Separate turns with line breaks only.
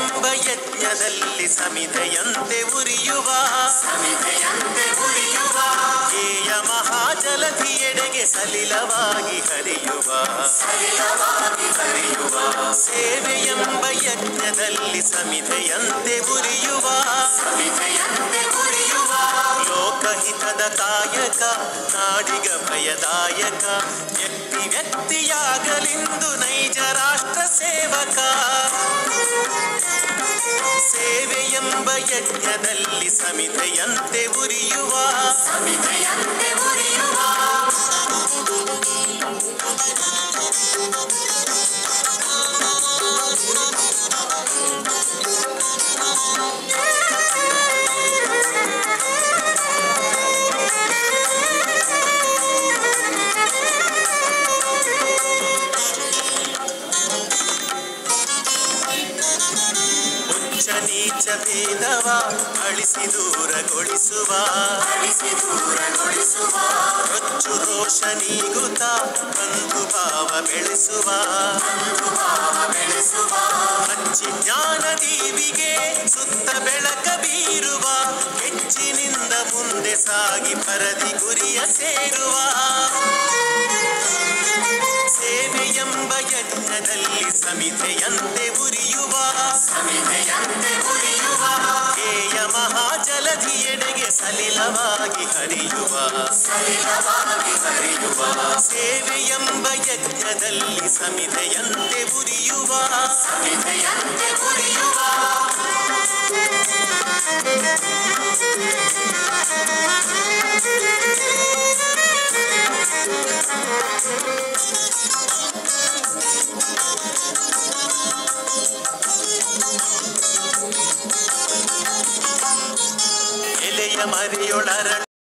ಎಂಬ ಯಜ್ಞದಲ್ಲಿ ಸಮಿಧೆಯಂತೆ ಉರಿಯುವ
ಸಮಿತೆಯಂತೆ ಉರಿಯುವ
ಏಯ ಮಹಾಜಲಧಿಯೆಡೆಗೆ ಸಲಿಲವಾಗಿ ಹರಿಯುವ
ಸಲಿಲವಾಗಿ ಹರಿಯುವ
ಸೇವೆ ಎಂಬ ಯಜ್ಞದಲ್ಲಿ ಸಮಿಧೆಯಂತೆ ಉರಿಯುವ
ಸಮಿತೆಯಂತೆ ಉರಿಯುವ
ಲೋಕಹಿತದ ಕಾಯಕ ನಾಡಿಗ ಭಯದಾಯಕ ವ್ಯಕ್ತಿ ವ್ಯಕ್ತಿಯಾಗಲಿಂದು ನೈಜ ರಾಷ್ಟ್ರ ಸೇವಕ ಸೇವೆ ಎಂಬ ಯಜ್ಞದಲ್ಲಿ ಸಮಿತೆಯಂತೆ ಉರಿಯುವ
ಸಮಿತೆಯಂತೆ ಉರಿಯುವ
ಉಚ್ಚ ನೀಚ ಭೇದವ ಅಳಿಸಿ ದೂರಗೊಳಿಸುವ
ಅಳಿಸಿ ದೂರಗೊಳಿಸುವ
ರೊಚ್ಚು ರೋಷ ನೀಗುತ್ತ ಬಂಧು ಭಾವ ಬೆಳೆಸುವ
ಬಂಧು ಭಾವ ಬೆಳೆಸುವ
ಹಚ್ಚಿ ಜ್ಞಾನ ದೀವಿಗೆ ಸುತ್ತ ಬೆಳಕ ಬೀರುವ ಹೆಚ್ಚಿನಿಂದ ಮುಂದೆ ಸಾಗಿ ಪರದಿ ಗುರಿಯ ಸೇರುವ ಸೇವೆ ಎಂಬ ಯಜ್ಞದಲ್ಲಿ ಸಮಿತೆಯಂತೆ ಉರಿಯುವ
ಸಮಿತೆಯಂತೆ ಉರಿಯುವ
ಏಯ ಮಹಾಜಲಧಿಯೆಡೆಗೆ ಸಲಿಲವಾಗಿ ಹರಿಯುವ
ಸಲಿಲವಾಗಿ ಹರಿಯುವ
ಸೇವೆ ಎಂಬ ಯಜ್ಞದಲ್ಲಿ ಸಮಿತೆಯಂತೆ ಉರಿಯುವ
ಸಮಿತೆಯಂತೆ ಉರಿಯುವ
ಎಲೆಯ ಮರೆಯೊಳರಳು